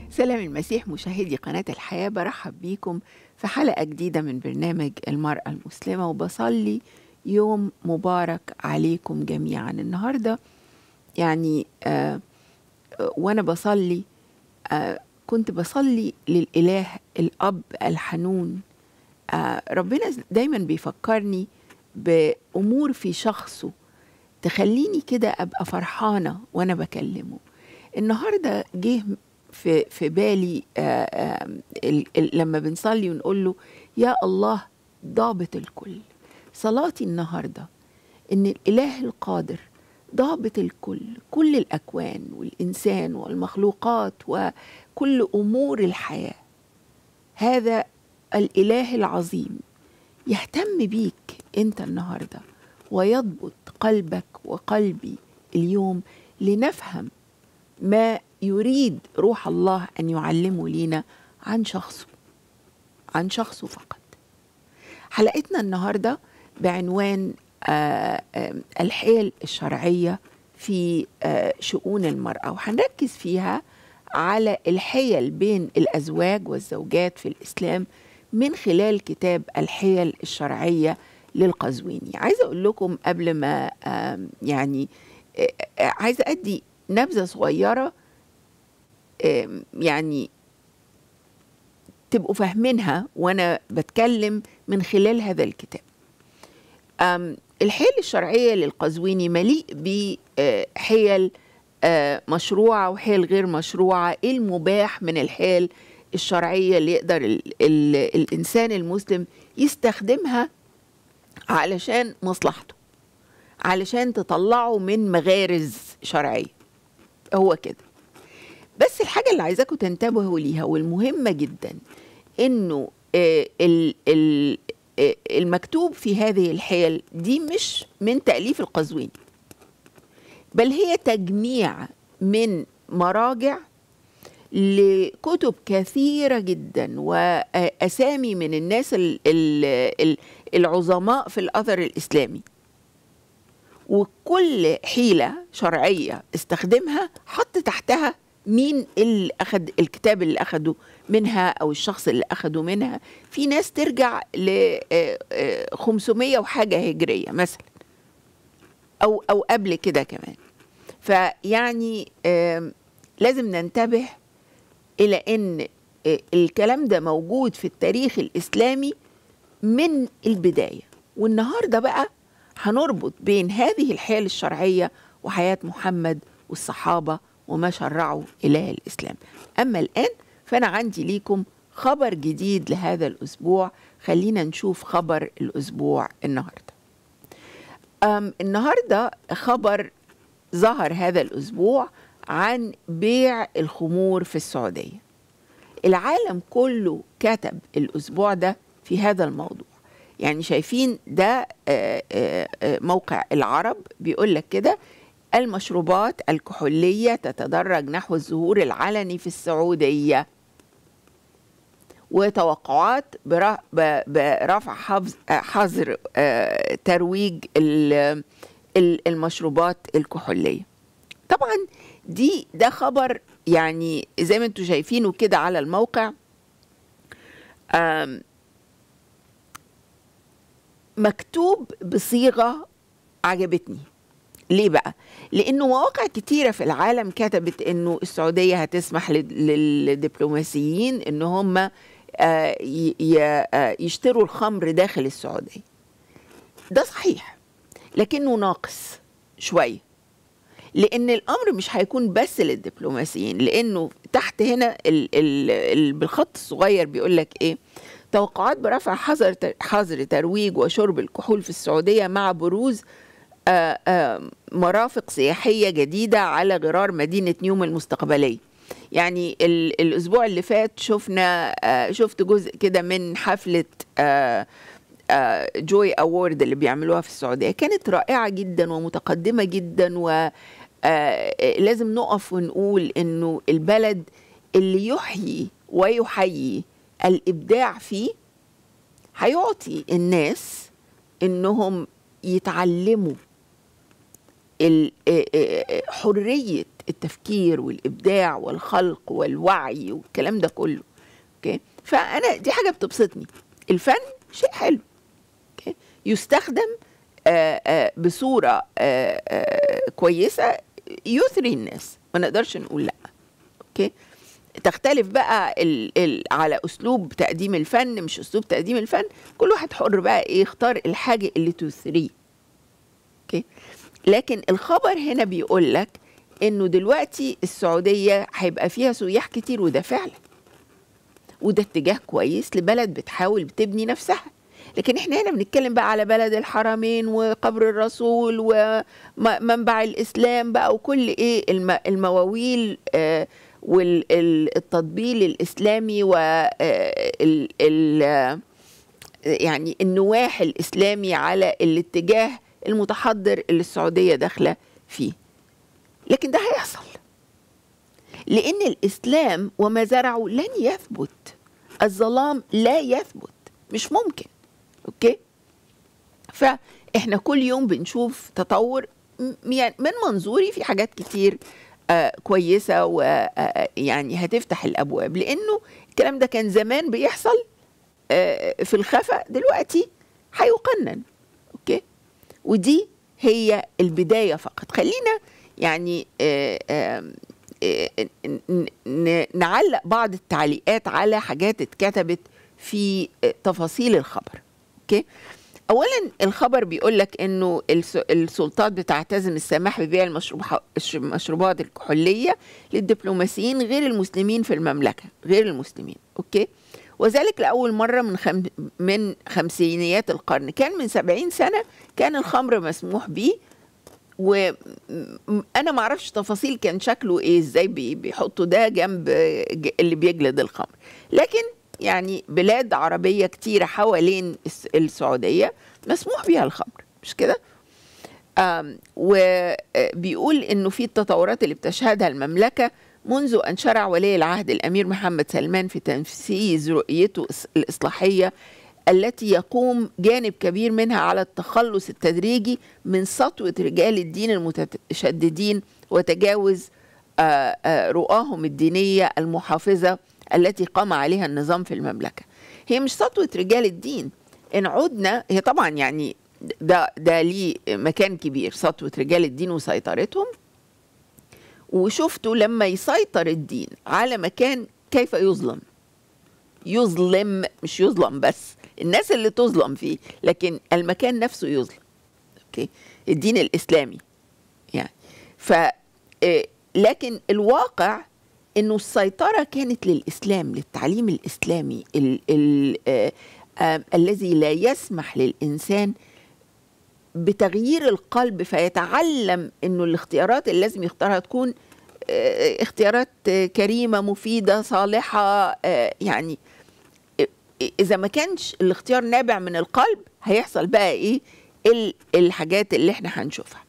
سلام المسيح مشاهدي قناة الحياة برحب بيكم في حلقة جديدة من برنامج المرأة المسلمة وبصلي يوم مبارك عليكم جميعا النهاردة يعني آه آه، وأنا بصلي آه كنت بصلي للإله الأب الحنون آه ربنا دايما بيفكرني بأمور في شخصه تخليني كده أبقى فرحانة وأنا بكلمه النهارده جه في في بالي آه، آه، ال- ال- لما بنصلي ونقول له يا الله ضابط الكل صلاتي النهارده ان الاله القادر ضابط الكل كل الاكوان والانسان والمخلوقات وكل امور الحياه هذا الاله العظيم يهتم بيك انت النهارده ويضبط قلبك وقلبي اليوم لنفهم ما يريد روح الله ان يعلمه لينا عن شخصه عن شخصه فقط حلقتنا النهارده بعنوان آه، آه، الحيل الشرعيه في آه، شؤون المراه وهنركز فيها على الحيل بين الازواج والزوجات في الاسلام من خلال كتاب الحيل الشرعيه للقزويني عايزه اقول لكم قبل ما آم، يعني آه، آه، عايزه ادي نبذه صغيره آم، يعني تبقوا فاهمينها وانا بتكلم من خلال هذا الكتاب أم، الحيل الشرعية للقزويني مليء بحيل آه، مشروعة وحيل غير مشروعة ايه المباح من الحيل الشرعية اللي يقدر ال ال الإنسان المسلم يستخدمها علشان مصلحته علشان تطلعه من مغارز شرعية هو كده بس الحاجة اللي عايزاكم تنتبهوا ليها والمهمة جدا انه آه، ال- ال- آه، المكتوب في هذه الحيل دي مش من تأليف القزويني بل هي تجميع من مراجع لكتب كثيرة جدا وأسامي من الناس ال- ال- ال- العظماء في الأثر الإسلامي وكل حيلة شرعية استخدمها حط تحتها مين اللي أخد الكتاب اللي أخده منها أو الشخص اللي أخده منها في ناس ترجع ل 500 وحاجة هجرية مثلا أو أو قبل كده كمان فيعني آم، لازم ننتبه إلى أن آه، الكلام ده موجود في التاريخ الإسلامي من البداية والنهاردة بقى هنربط بين هذه الحيل الشرعية وحياة محمد والصحابة وما شرعوا إله الإسلام أما الآن فأنا عندي ليكم خبر جديد لهذا الأسبوع خلينا نشوف خبر الأسبوع النهاردة أم النهاردة خبر ظهر هذا الأسبوع عن بيع الخمور في السعودية العالم كله كتب الأسبوع ده في هذا الموضوع يعني شايفين ده آه، آه، آه، موقع العرب بيقول لك كده المشروبات الكحولية تتدرج نحو الظهور العلني في السعودية وتوقعات برا- ب- برفع حفظ- آه، حظر آه، ترويج ال- ال- المشروبات الكحولية طبعا دي ده خبر يعني زي ما انتم شايفينه كده على الموقع آم، مكتوب بصيغة عجبتني ليه بقى؟ لأنه مواقع كتيرة في العالم كتبت إنه السعودية هتسمح لل- للدبلوماسيين إن هم آه، ي- ي- آه، يشتروا الخمر داخل السعودية ده صحيح لكنه ناقص شوية لأن الأمر مش هيكون بس للدبلوماسيين لأنه تحت هنا ال ال ال بالخط الصغير بيقول لك إيه توقعات برفع حظر حظر ترويج وشرب الكحول في السعودية مع بروز آه، آه، مرافق سياحية جديدة على غرار مدينة نيوم المستقبلية يعني ال- الأسبوع اللي فات شفنا آه، شفت جزء كده من حفلة آه، آه، جوي أوورد اللي بيعملوها في السعودية كانت رائعة جدا ومتقدمة جدا و آه، لازم نقف ونقول إنه البلد اللي يحيي ويحيي الإبداع فيه هيعطي الناس إنهم يتعلموا ال- آه، آه، حرية التفكير والابداع والخلق والوعي والكلام ده كله اوكي فانا دي حاجه بتبسطني الفن شيء حلو اوكي يستخدم آآ آآ بصوره آآ كويسه يثري الناس ما نقدرش نقول لا اوكي تختلف بقى ال ال على اسلوب تقديم الفن مش اسلوب تقديم الفن كل واحد حر بقى ايه يختار الحاجه اللي تثريه اوكي لكن الخبر هنا بيقول لك انه دلوقتي السعوديه هيبقى فيها سياح كتير وده فعلا وده اتجاه كويس لبلد بتحاول بتبني نفسها لكن احنا هنا بنتكلم بقى على بلد الحرمين وقبر الرسول ومنبع الاسلام بقى وكل ايه المواويل آه والتطبيل الاسلامي و يعني النواح الاسلامي على الاتجاه المتحضر اللي السعوديه داخله فيه لكن ده هيحصل لان الاسلام وما زرعه لن يثبت الظلام لا يثبت مش ممكن اوكي فاحنا كل يوم بنشوف تطور يعني من منظوري في حاجات كتير آه كويسه ويعني هتفتح الابواب لانه الكلام ده كان زمان بيحصل آه في الخفا دلوقتي هيقنن اوكي ودي هي البدايه فقط خلينا يعني آه نعلق بعض التعليقات على حاجات اتكتبت في تفاصيل الخبر اوكي اولا الخبر بيقول لك انه السلطات بتعتزم السماح ببيع المشروبات الكحوليه للدبلوماسيين غير المسلمين في المملكه غير المسلمين اوكي وذلك لاول مره من خم من خمسينيات القرن كان من سبعين سنه كان الخمر مسموح به وانا ما اعرفش تفاصيل كان شكله ايه ازاي بيحطوا ده جنب اللي بيجلد الخمر لكن يعني بلاد عربيه كتيره حوالين السعوديه مسموح بيها الخمر مش كده وبيقول انه في التطورات اللي بتشهدها المملكه منذ ان شرع ولي العهد الامير محمد سلمان في تنفيذ رؤيته الاصلاحيه التي يقوم جانب كبير منها على التخلص التدريجي من سطوة رجال الدين المتشددين وتجاوز رؤاهم الدينية المحافظة التي قام عليها النظام في المملكة هي مش سطوة رجال الدين إن عدنا هي طبعا يعني ده ده ليه مكان كبير سطوة رجال الدين وسيطرتهم وشفتوا لما يسيطر الدين على مكان كيف يظلم يظلم مش يظلم بس الناس اللي تظلم فيه لكن المكان نفسه يظلم اوكي الدين الاسلامي يعني ف لكن الواقع انه السيطره كانت للاسلام للتعليم الاسلامي ال ال آه آه الذي لا يسمح للانسان بتغيير القلب فيتعلم انه الاختيارات اللي لازم يختارها تكون آه اختيارات كريمه مفيده صالحه يعني اذا ما كانش الاختيار نابع من القلب هيحصل بقى ايه الحاجات اللي احنا هنشوفها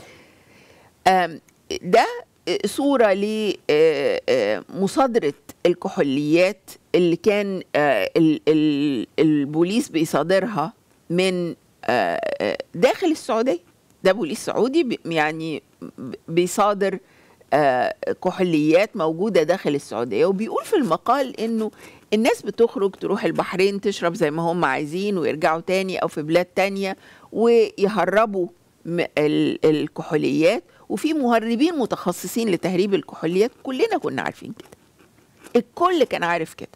ده صورة لمصادرة الكحوليات اللي كان البوليس بيصادرها من داخل السعودية ده بوليس سعودي يعني بيصادر كحوليات موجودة داخل السعودية وبيقول في المقال انه الناس بتخرج تروح البحرين تشرب زي ما هم عايزين ويرجعوا تاني او في بلاد تانية ويهربوا الكحوليات وفي مهربين متخصصين لتهريب الكحوليات كلنا كنا عارفين كده الكل كان عارف كده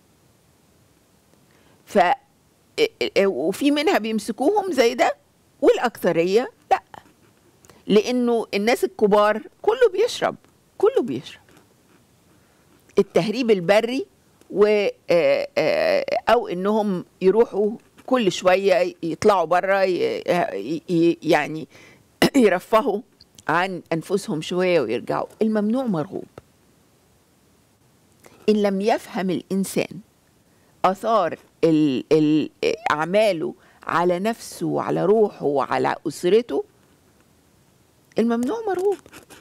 ف وفي منها بيمسكوهم زي ده والاكثريه لا لانه الناس الكبار كله بيشرب كله بيشرب التهريب البري و او انهم يروحوا كل شويه يطلعوا بره يعني يرفهوا عن انفسهم شويه ويرجعوا الممنوع مرغوب ان لم يفهم الانسان اثار ال ال اعماله على نفسه وعلى روحه وعلى اسرته الممنوع مرغوب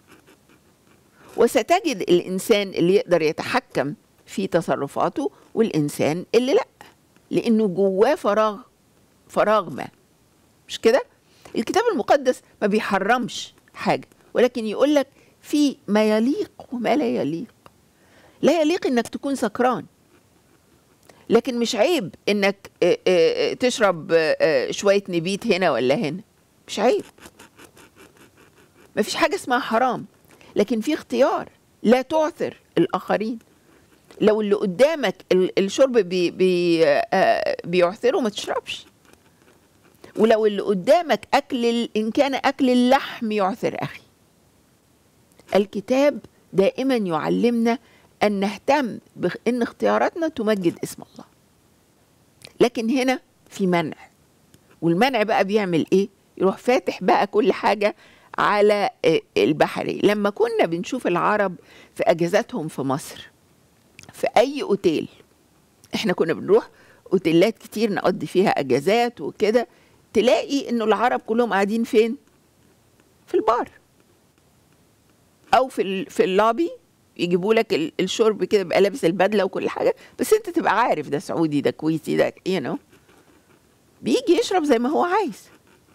وستجد الانسان اللي يقدر يتحكم في تصرفاته والانسان اللي لا لانه جواه فراغ فراغ ما مش كده الكتاب المقدس ما بيحرمش حاجه ولكن يقول لك في ما يليق وما لا يليق لا يليق انك تكون سكران لكن مش عيب انك آه، آه، تشرب آه، شويه نبيت هنا ولا هنا مش عيب مفيش حاجه اسمها حرام لكن في اختيار لا تعثر الاخرين لو اللي قدامك ال- الشرب بي بي آه، بيعثره ما تشربش ولو اللي قدامك اكل ال- ان كان اكل اللحم يعثر اخي الكتاب دائما يعلمنا ان نهتم بان اختياراتنا تمجد اسم الله لكن هنا في منع والمنع بقى بيعمل ايه يروح فاتح بقى كل حاجه على آه، البحري لما كنا بنشوف العرب في اجازاتهم في مصر في اي اوتيل احنا كنا بنروح اوتيلات كتير نقضي فيها اجازات وكده تلاقي انه العرب كلهم قاعدين فين في البار او في ال- في اللابي يجيبوا لك ال- الشرب كده بقى لابس البدله وكل حاجه بس انت تبقى عارف ده سعودي ده كويتي ده يو you know. بيجي يشرب زي ما هو عايز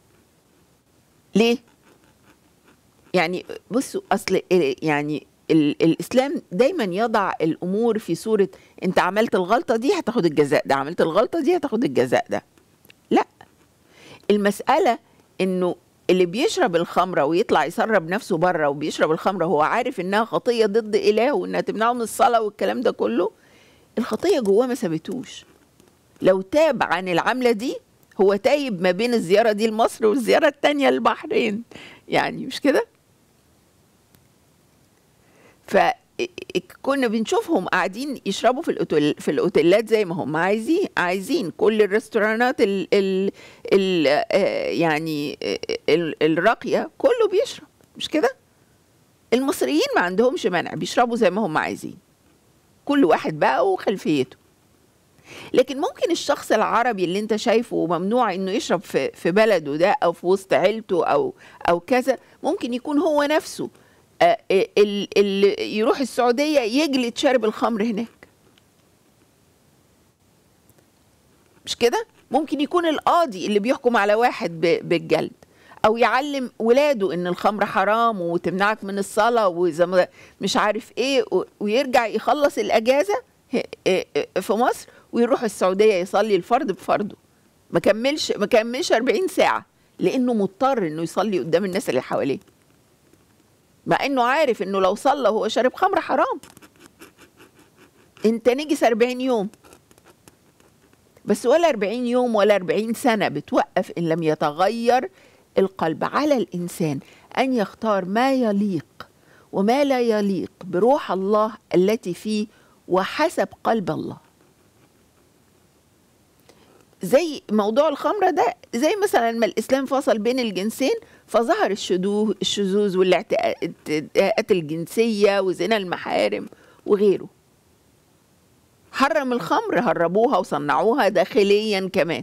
ليه يعني بصوا اصل يعني ال- الاسلام دايما يضع الامور في صوره انت عملت الغلطه دي هتاخد الجزاء ده عملت الغلطه دي هتاخد الجزاء ده لا المساله انه اللي بيشرب الخمره ويطلع يسرب نفسه بره وبيشرب الخمره وهو عارف انها خطيه ضد اله وانها تمنعه من الصلاه والكلام ده كله الخطيه جواه ما سابتوش لو تاب عن العمله دي هو تايب ما بين الزياره دي لمصر والزياره التانيه للبحرين يعني مش كده فكنا بنشوفهم قاعدين يشربوا في الاوتيل في الاوتيلات زي ما هم عايزين عايزين كل الريستورانات ال ال ال آه، يعني آه، ال- الراقيه كله بيشرب مش كده المصريين ما عندهمش منع بيشربوا زي ما هم عايزين كل واحد بقى وخلفيته لكن ممكن الشخص العربي اللي انت شايفه ممنوع انه يشرب في في بلده ده او في وسط عيلته او او كذا ممكن يكون هو نفسه آه، ال- اللي يروح السعوديه يجلد شارب الخمر هناك مش كده ممكن يكون القاضي اللي بيحكم على واحد ب- بالجلد او يعلم ولاده ان الخمر حرام وتمنعك من الصلاه وزي ما مش عارف ايه و- ويرجع يخلص الاجازه ه- اه- اه في مصر ويروح السعوديه يصلي الفرض بفرضه ما كملش ما كملش 40 ساعه لانه مضطر انه يصلي قدام الناس اللي حواليه مع انه عارف انه لو صلى وهو شارب خمر حرام انت نجس 40 يوم بس ولا 40 يوم ولا 40 سنة بتوقف إن لم يتغير القلب على الإنسان أن يختار ما يليق وما لا يليق بروح الله التي فيه وحسب قلب الله زي موضوع الخمرة ده زي مثلا ما الإسلام فصل بين الجنسين فظهر الشذوذ الشذوذ والاعتداءات الجنسية وزنا المحارم وغيره حرم الخمر هربوها وصنعوها داخليا كمان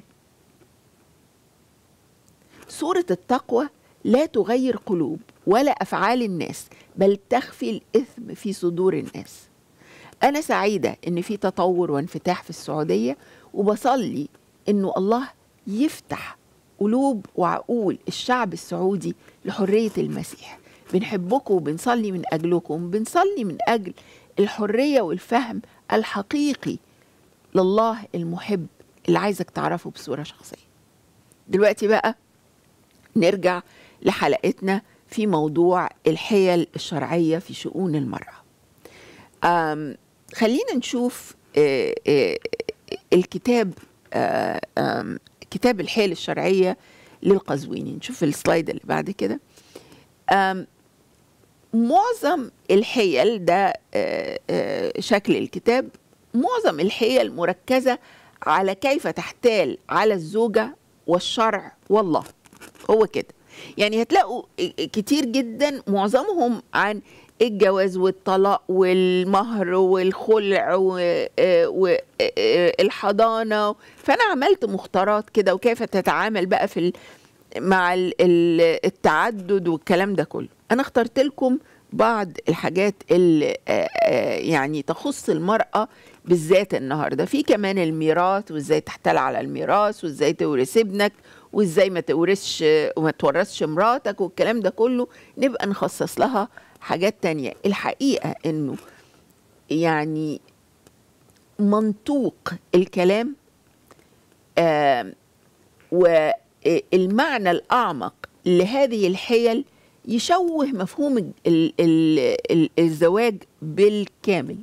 سورة التقوى لا تغير قلوب ولا أفعال الناس بل تخفي الإثم في صدور الناس أنا سعيدة إن في تطور وانفتاح في السعودية وبصلي إنه الله يفتح قلوب وعقول الشعب السعودي لحرية المسيح بنحبكم وبنصلي من أجلكم بنصلي من أجل الحرية والفهم الحقيقي لله المحب اللي عايزك تعرفه بصورة شخصية دلوقتي بقى نرجع لحلقتنا في موضوع الحيل الشرعية في شؤون المرأة آم، خلينا نشوف آه، آه، الكتاب آه، آم، كتاب الحيل الشرعية للقزويني نشوف السلايد اللي بعد كده آم، معظم الحيل ده آه، آه، شكل الكتاب معظم الحيل مركزة على كيف تحتال على الزوجة والشرع والله هو كده يعني هتلاقوا كتير جدا معظمهم عن الجواز والطلاق والمهر والخلع والحضانة فأنا عملت مختارات كده وكيف تتعامل بقى في ال- مع ال- ال- التعدد والكلام ده كله أنا اخترت لكم بعض الحاجات اللي آه، آه، يعني تخص المرأة بالذات النهارده في كمان الميراث وازاي تحتال على الميراث وازاي تورث ابنك وازاي ما تورثش وما تورثش مراتك والكلام ده كله نبقى نخصص لها حاجات تانية الحقيقة انه يعني منطوق الكلام آه والمعنى الأعمق لهذه الحيل يشوه مفهوم ال ال ال الزواج بالكامل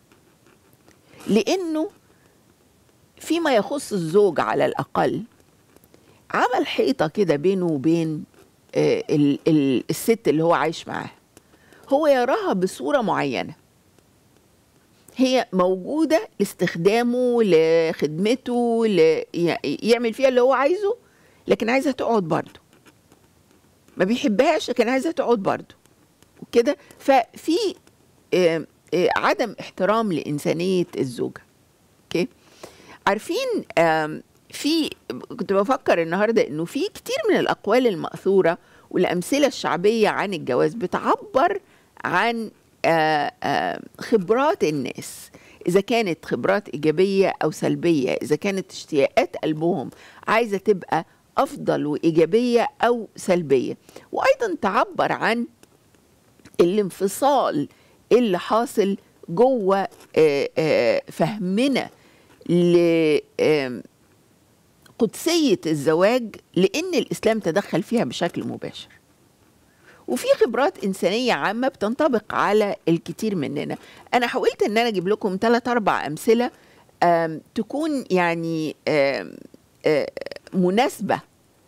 لأنه فيما يخص الزوج على الأقل عمل حيطة كده بينه وبين آه، ال ال الست اللي هو عايش معاها هو يراها بصورة معينة هي موجودة لاستخدامه لخدمته ل... يعمل فيها اللي هو عايزه لكن عايزها تقعد برضه ما بيحبهاش لكن عايزها تقعد برضه وكده ففي آه، آه، عدم احترام لإنسانية الزوجة اوكي عارفين آم، في كنت بفكر النهارده انه في كتير من الاقوال المأثورة والامثلة الشعبية عن الجواز بتعبر عن آه، آه، خبرات الناس اذا كانت خبرات ايجابيه او سلبيه اذا كانت اشتياقات قلبهم عايزه تبقى افضل وايجابيه او سلبيه وايضا تعبر عن الانفصال اللي حاصل جوه آه، آه، فهمنا لقدسيه الزواج لان الاسلام تدخل فيها بشكل مباشر وفي خبرات إنسانية عامة بتنطبق على الكثير مننا أنا حاولت أن أنا أجيب لكم ثلاث أربع أمثلة آم، تكون يعني آم، آه، مناسبة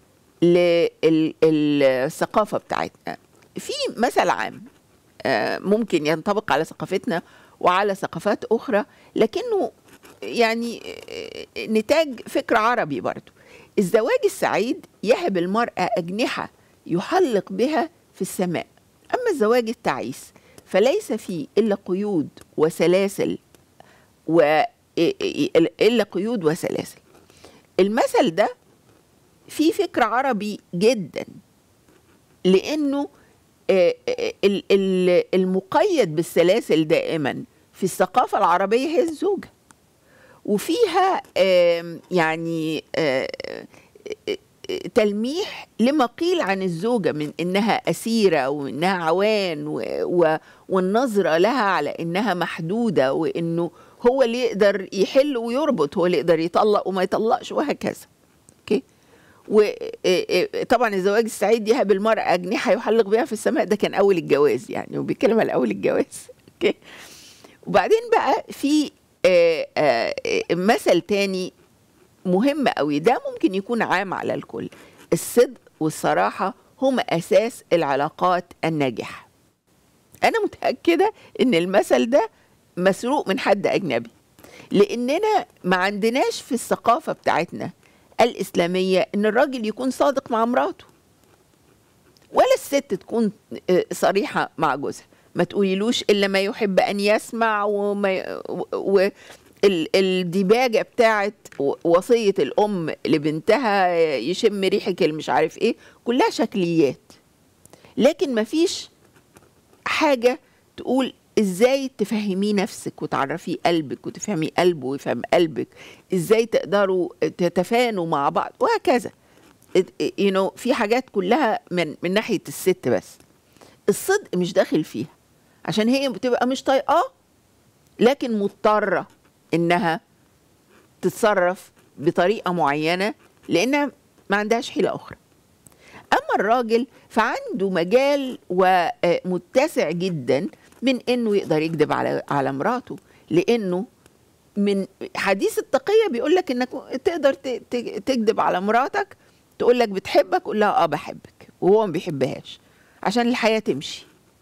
للثقافة بتاعتنا في مثل عام آه، ممكن ينطبق على ثقافتنا وعلى ثقافات أخرى لكنه يعني آه، نتاج فكر عربي برضو الزواج السعيد يهب المرأة أجنحة يحلق بها في السماء أما الزواج التعيس فليس فيه إلا قيود وسلاسل و إلا قيود وسلاسل المثل ده فيه فكر عربي جدا لأنه آه، آه، ال- ال- المقيد بالسلاسل دائما في الثقافة العربية هي الزوجة وفيها آم، يعني آه، آه، آه، تلميح لما قيل عن الزوجة من إنها أسيرة وإنها عوان و و والنظرة لها على إنها محدودة وإنه هو اللي يقدر يحل ويربط هو اللي يقدر يطلق وما يطلقش وهكذا أوكي وطبعا الزواج السعيد يهب المرأة أجنحة يحلق بها في السماء ده كان أول الجواز يعني وبيتكلم على أول الجواز أوكي وبعدين بقى في آه، آه، آه، مثل تاني مهم قوي ده ممكن يكون عام على الكل الصدق والصراحة هم أساس العلاقات الناجحة أنا متأكدة إن المثل ده مسروق من حد أجنبي لأننا ما عندناش في الثقافة بتاعتنا الإسلامية إن الراجل يكون صادق مع مراته ولا الست تكون آه، صريحة مع جوزها ما تقوليلوش إلا ما يحب أن يسمع وما ي- و... و... ال- الديباجة بتاعت و- وصية الأم لبنتها يشم ريحك اللي مش عارف إيه كلها شكليات لكن مفيش حاجة تقول ازاي تفهميه نفسك وتعرفيه قلبك وتفهمي قلبه ويفهم قلبك ازاي تقدروا تتفانوا مع بعض وهكذا you know, في حاجات كلها من من ناحية الست بس الصدق مش داخل فيها عشان هي بتبقى مش طايقاه لكن مضطرة انها تتصرف بطريقة معينة لانها ما عندهاش حيلة اخرى اما الراجل فعنده مجال ومتسع جدا من انه يقدر يكذب على على مراته لانه من حديث التقيه بيقول لك انك تقدر ت- ت- تكذب على مراتك تقول لك بتحبك قول لها اه بحبك وهو ما بيحبهاش عشان الحياه تمشي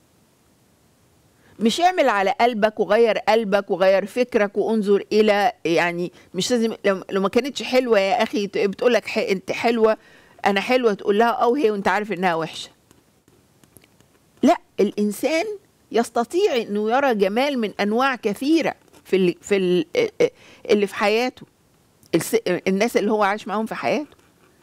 مش اعمل على قلبك وغير قلبك وغير فكرك وانظر الى يعني مش لازم لو, لو ما كانتش حلوه يا اخي بتقول لك ح- انت حلوه انا حلوه تقول لها اه وهي وانت عارف انها وحشه لا الانسان يستطيع انه يرى جمال من انواع كثيره في اللي في ال- اللي في حياته الس- الناس اللي هو عايش معاهم في حياته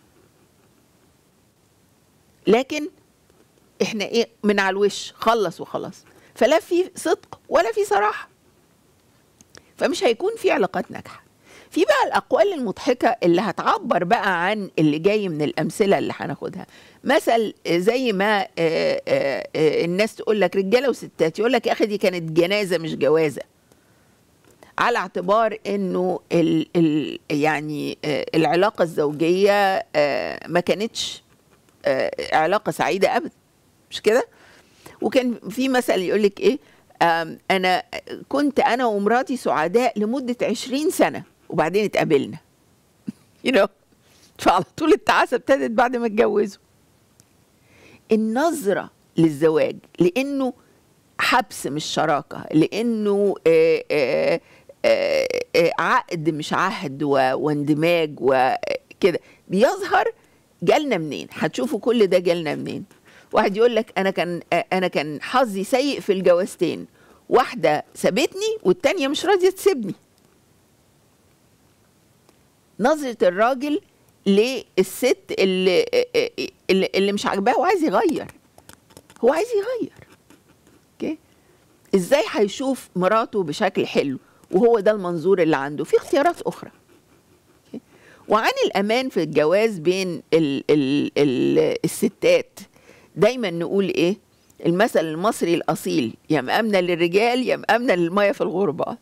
لكن احنا ايه من على الوش خلص وخلاص فلا في صدق ولا في صراحه فمش هيكون في علاقات ناجحه في بقى الاقوال المضحكه اللي هتعبر بقى عن اللي جاي من الامثله اللي هناخدها مثل زي ما آه، آه، آه، الناس تقول لك رجاله وستات يقول لك يا اخي دي كانت جنازه مش جوازه على اعتبار انه ال ال يعني آه، العلاقه الزوجيه آه، ما كانتش آه، علاقه سعيده ابدا مش كده وكان في مثل يقول لك ايه آم، انا كنت انا ومراتي سعداء لمده 20 سنه وبعدين اتقابلنا you know فعلى طول التعاسه ابتدت بعد ما اتجوزوا النظره للزواج لانه حبس مش شراكه لانه آه، آه، آه، آه، عقد مش عهد و- واندماج وكده بيظهر جالنا منين هتشوفوا كل ده جالنا منين واحد يقول لك انا كان آه، انا كان حظي سيء في الجوازتين واحده سابتني والتانيه مش راضيه تسيبني نظره الراجل للست اللي اللي, اللي مش عاجباه وعايز يغير هو عايز يغير اوكي ازاي هيشوف مراته بشكل حلو وهو ده المنظور اللي عنده في اختيارات اخرى أوكي؟ وعن الامان في الجواز بين ال ال ال الستات دايما نقول ايه المثل المصري الاصيل يا مأمنة للرجال يا مأمنة للمية في الغربة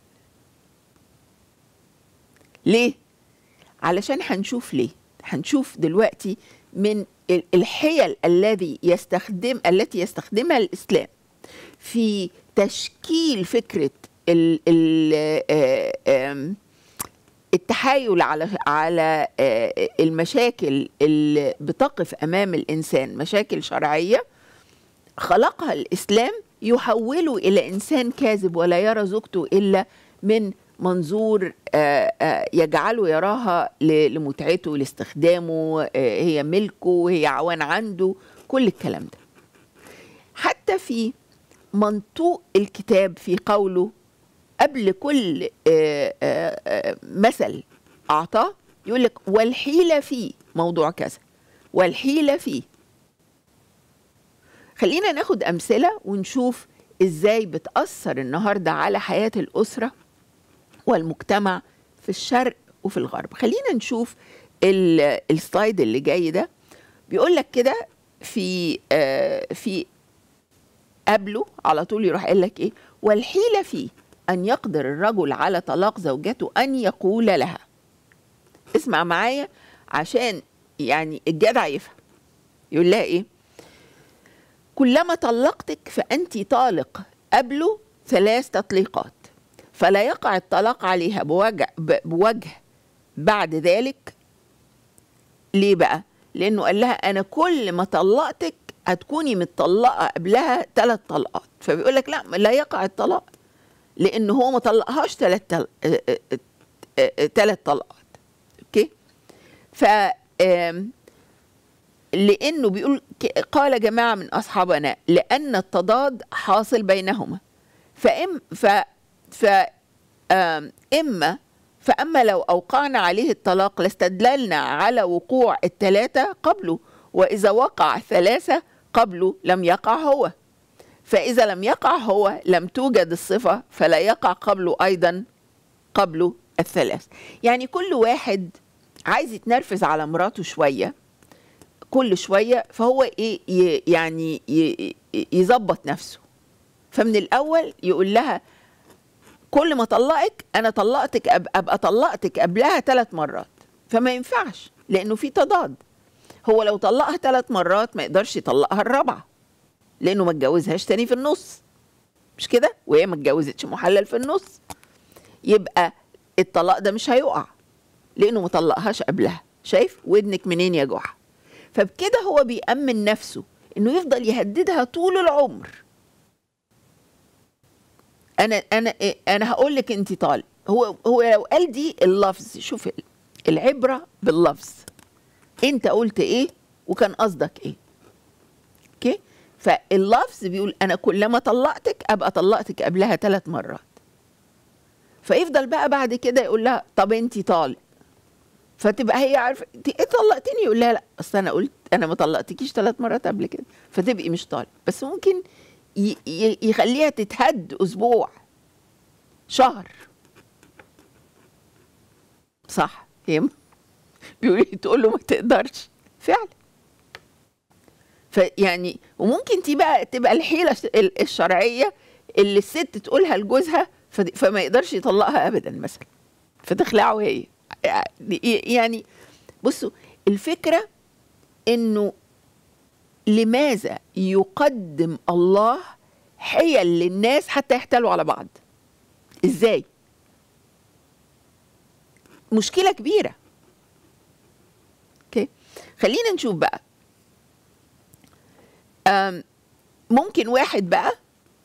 ليه علشان هنشوف ليه هنشوف دلوقتي من ال- الحيل الذي يستخدم التي يستخدمها الاسلام في تشكيل فكره ال ال آه، آم، التحايل على على آه، المشاكل اللي بتقف امام الانسان مشاكل شرعيه خلقها الاسلام يحوله الى انسان كاذب ولا يرى زوجته الا من منظور آه، آه، يجعله يراها ل- لمتعته لاستخدامه آه، هي ملكه هي عوان عنده كل الكلام ده حتى في منطوق الكتاب في قوله قبل كل آه، آه، آه، مثل أعطاه يقول لك والحيلة فيه موضوع كذا والحيلة فيه خلينا ناخد أمثلة ونشوف إزاي بتأثر النهاردة على حياة الأسرة والمجتمع في الشرق وفي الغرب خلينا نشوف ال- السلايد اللي جاي ده بيقول لك كده في آه، في قبله على طول يروح قال لك ايه والحيلة فيه أن يقدر الرجل على طلاق زوجته أن يقول لها اسمع معايا عشان يعني الجدع يفهم يقول لها ايه كلما طلقتك فأنت طالق قبله ثلاث تطليقات فلا يقع الطلاق عليها بوجه, بوجه بعد ذلك ليه بقى لأنه قال لها أنا كل ما طلقتك هتكوني متطلقة قبلها ثلاث طلقات فبيقول لك لا لا يقع الطلاق لأنه هو ما طلقهاش ثلاث تل... ثلاث طلقات اوكي ف آم، لانه بيقول ك- قال جماعه من اصحابنا لان التضاد حاصل بينهما فام ف ف آم، اما فاما لو اوقعنا عليه الطلاق لاستدللنا على وقوع الثلاثه قبله واذا وقع الثلاثه قبله لم يقع هو فاذا لم يقع هو لم توجد الصفه فلا يقع قبله ايضا قبله الثلاث يعني كل واحد عايز يتنرفز على مراته شويه كل شويه فهو ايه ي- يعني ي- ي- يظبط نفسه فمن الاول يقول لها كل ما طلقك انا طلقتك أب- ابقى طلقتك قبلها ثلاث مرات فما ينفعش لانه في تضاد هو لو طلقها ثلاث مرات ما يقدرش يطلقها الرابعه لانه ما اتجوزهاش تاني في النص مش كده وهي ما اتجوزتش محلل في النص يبقى الطلاق ده مش هيقع لانه ما طلقهاش قبلها شايف ودنك منين يا جحا فبكده هو بيأمن نفسه انه يفضل يهددها طول العمر انا انا انا هقول لك انت طالب هو هو لو قال دي اللفظ شوف العبره باللفظ انت قلت ايه وكان قصدك ايه اوكي فاللفظ بيقول انا كلما طلقتك ابقى طلقتك قبلها ثلاث مرات فيفضل بقى بعد كده يقول لها طب انت طالق فتبقى هي عارفه انت ايه طلقتني يقول لها لا اصل انا قلت انا ما طلقتكيش ثلاث مرات قبل كده فتبقي مش طالق بس ممكن ي- ي- يخليها تتهد اسبوع شهر صح هي بيقول تقول له ما تقدرش فعلا فيعني وممكن دي بقى تبقى الحيله الشرعيه اللي الست تقولها لجوزها فما يقدرش يطلقها ابدا مثلا فتخلعه هي يعني بصوا الفكره انه لماذا يقدم الله حيل للناس حتى يحتالوا على بعض ازاي مشكله كبيره اوكي خلينا نشوف بقى ممكن واحد بقى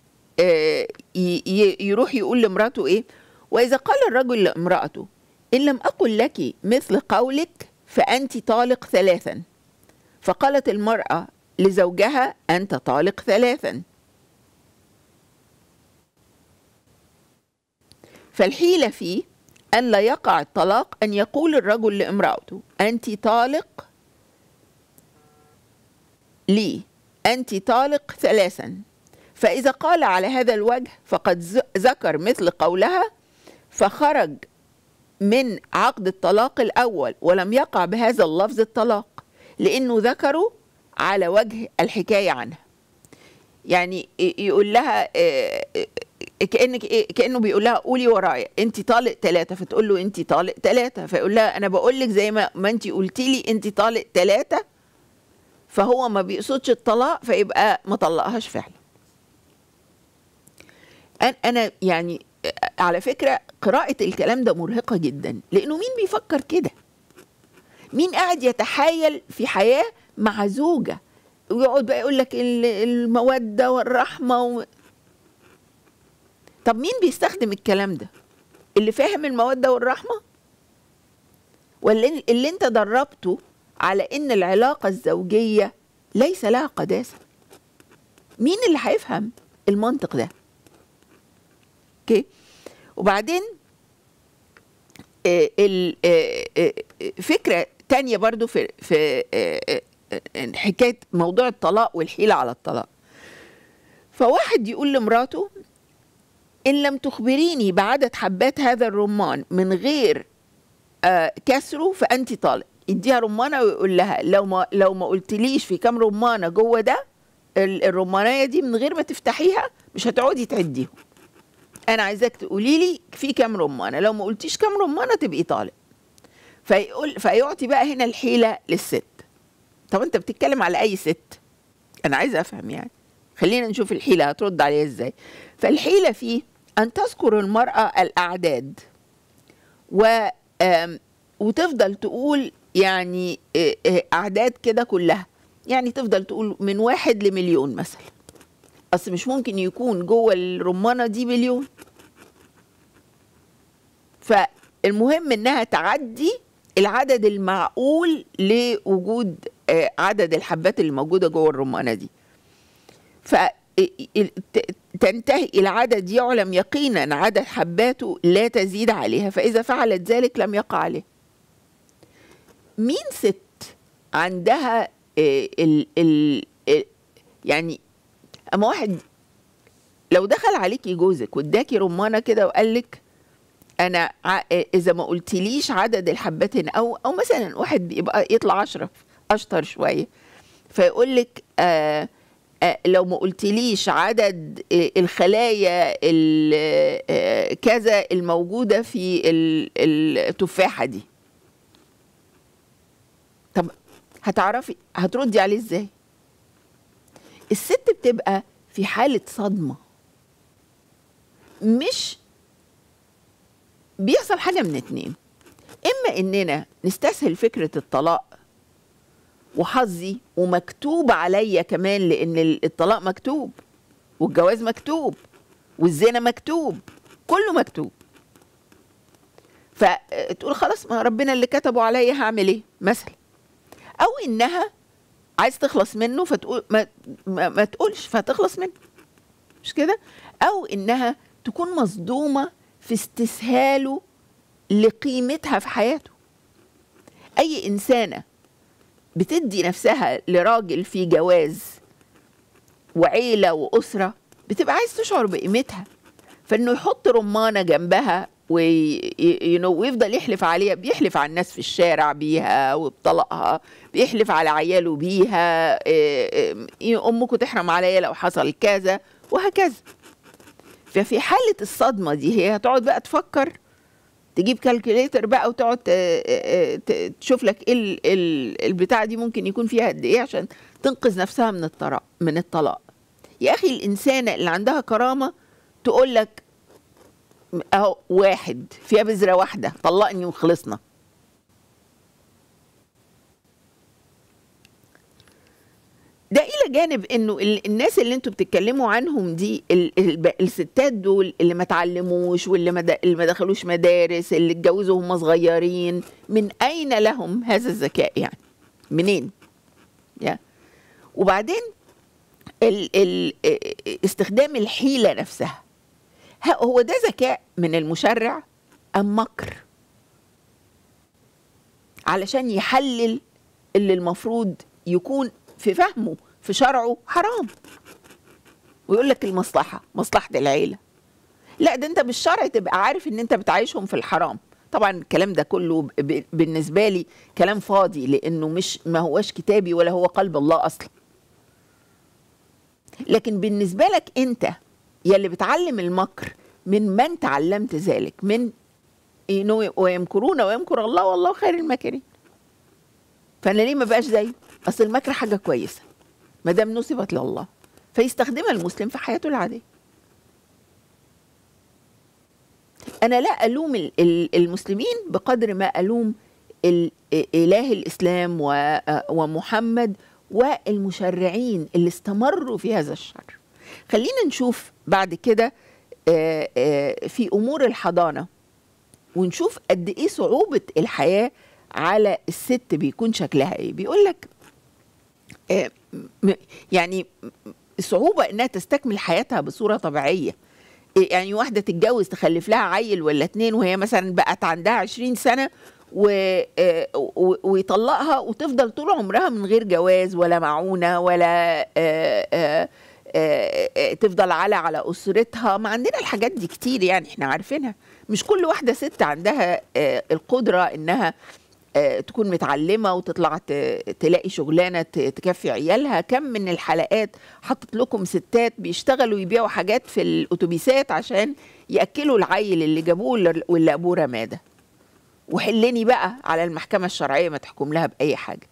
يروح يقول لمراته ايه واذا قال الرجل لامراته ان لم اقل لك مثل قولك فانت طالق ثلاثا فقالت المراه لزوجها انت طالق ثلاثا فالحيله فيه ان لا يقع الطلاق ان يقول الرجل لامراته انت طالق لي انت طالق ثلاثا فإذا قال على هذا الوجه فقد ذكر مثل قولها فخرج من عقد الطلاق الأول ولم يقع بهذا اللفظ الطلاق لأنه ذكره على وجه الحكاية عنها يعني يقول لها كأنك كأنه بيقول لها قولي ورايا أنت طالق ثلاثة فتقول له أنت طالق ثلاثة فيقول لها أنا بقول لك زي ما, ما أنت قلتي لي أنت طالق ثلاثة فهو ما بيقصدش الطلاق فيبقى ما طلقهاش فعلا انا يعني على فكره قراءه الكلام ده مرهقه جدا لانه مين بيفكر كده مين قاعد يتحايل في حياه مع زوجه ويقعد بقى يقول لك الموده والرحمه و... طب مين بيستخدم الكلام ده اللي فاهم الموده والرحمه ولا اللي انت دربته على ان العلاقه الزوجيه ليس لها قداسه مين اللي هيفهم المنطق ده اوكي وبعدين فكره تانية برضو في في حكايه موضوع الطلاق والحيله على الطلاق فواحد يقول لمراته ان لم تخبريني بعدد حبات هذا الرمان من غير كسره فانت طالق يديها رمانه ويقول لها لو ما لو ما قلتليش في كام رمانه جوه ده الرمانيه دي من غير ما تفتحيها مش هتقعدي تعديهم انا عايزاك تقولي لي في كام رمانه لو ما قلتيش كام رمانه تبقي طالق فيقول فيعطي بقى هنا الحيله للست طب انت بتتكلم على اي ست انا عايزه افهم يعني خلينا نشوف الحيله هترد عليها ازاي فالحيله فيه ان تذكر المراه الاعداد و وتفضل تقول يعني اعداد كده كلها يعني تفضل تقول من واحد لمليون مثلا اصل مش ممكن يكون جوه الرمانه دي مليون فالمهم انها تعدي العدد المعقول لوجود عدد الحبات اللي موجوده جوه الرمانه دي ف تنتهي العدد يعلم يقينا عدد حباته لا تزيد عليها فإذا فعلت ذلك لم يقع عليه مين ست عندها ال ال يعني اما واحد لو دخل عليكي جوزك واداكي رمانه كده وقال لك انا اذا ما قلتليش عدد الحبات هنا او او مثلا واحد يبقى يطلع اشرف اشطر شويه فيقول لك آه آه لو ما قلتليش عدد الخلايا كذا الموجوده في التفاحه دي طب هتعرفي هتردي عليه ازاي الست بتبقى في حالة صدمة مش بيحصل حاجة من اتنين إما إننا نستسهل فكرة الطلاق وحظي ومكتوب عليا كمان لأن الطلاق مكتوب والجواز مكتوب والزنا مكتوب كله مكتوب فتقول خلاص ما ربنا اللي كتبه عليا هعمل ايه مثلا او انها عايز تخلص منه فتقول ما, ما, ما تقولش فتخلص منه مش كده او انها تكون مصدومه في استسهاله لقيمتها في حياته اي انسانه بتدي نفسها لراجل في جواز وعيله واسره بتبقى عايز تشعر بقيمتها فانه يحط رمانه جنبها وي ويفضل يحلف عليها بيحلف على الناس في الشارع بيها وبطلقها بيحلف على عياله بيها إيه، إيه، امكم تحرم عليا لو حصل كذا وهكذا ففي حالة الصدمة دي هي هتقعد بقى تفكر تجيب كالكوليتر بقى وتقعد تشوف لك ايه البتاع دي ممكن يكون فيها قد ايه عشان تنقذ نفسها من الطلاق من الطلاق يا اخي الانسانه اللي عندها كرامه تقول لك اهو واحد فيها بذره واحده طلقني وخلصنا ده الى جانب انه الناس اللي انتوا بتتكلموا عنهم دي الستات دول اللي ما اتعلموش واللي ما دخلوش مدارس اللي اتجوزوا هم صغيرين من اين لهم هذا الذكاء يعني منين يعني وبعدين ال ال استخدام الحيله نفسها هو ده ذكاء من المشرع ام مكر علشان يحلل اللي المفروض يكون في فهمه في شرعه حرام ويقول لك المصلحة مصلحة العيلة لا ده انت بالشرع تبقى عارف ان انت بتعيشهم في الحرام طبعا الكلام ده كله بالنسبة لي كلام فاضي لانه مش ما هوش كتابي ولا هو قلب الله اصلا لكن بالنسبة لك انت يلي بتعلم المكر من من تعلمت ذلك من ويمكرون ويمكر الله والله خير الماكرين فانا ليه ما بقاش زيه اصل المكر حاجه كويسه ما دام نصبت لله فيستخدمها المسلم في حياته العاديه انا لا الوم المسلمين بقدر ما الوم اله الاسلام ومحمد والمشرعين اللي استمروا في هذا الشر خلينا نشوف بعد كده في امور الحضانه ونشوف قد ايه صعوبه الحياه على الست بيكون شكلها ايه بيقول لك آه، يعني صعوبة انها تستكمل حياتها بصورة طبيعية يعني واحدة تتجوز تخلف لها عيل ولا اتنين وهي مثلا بقت عندها عشرين سنة آه، و... ويطلقها وتفضل طول عمرها من غير جواز ولا معونة ولا آه، تفضل على على أسرتها ما عندنا الحاجات دي كتير يعني احنا عارفينها مش كل واحدة ست عندها القدرة انها آه، تكون متعلمة وتطلع تلاقي شغلانة تكفي عيالها كم من الحلقات حطت لكم ستات بيشتغلوا يبيعوا حاجات في الأتوبيسات عشان يأكلوا العيل اللي جابوه واللي أبوه رماه ده وحلني بقى على المحكمة الشرعية ما تحكم لها بأي حاجة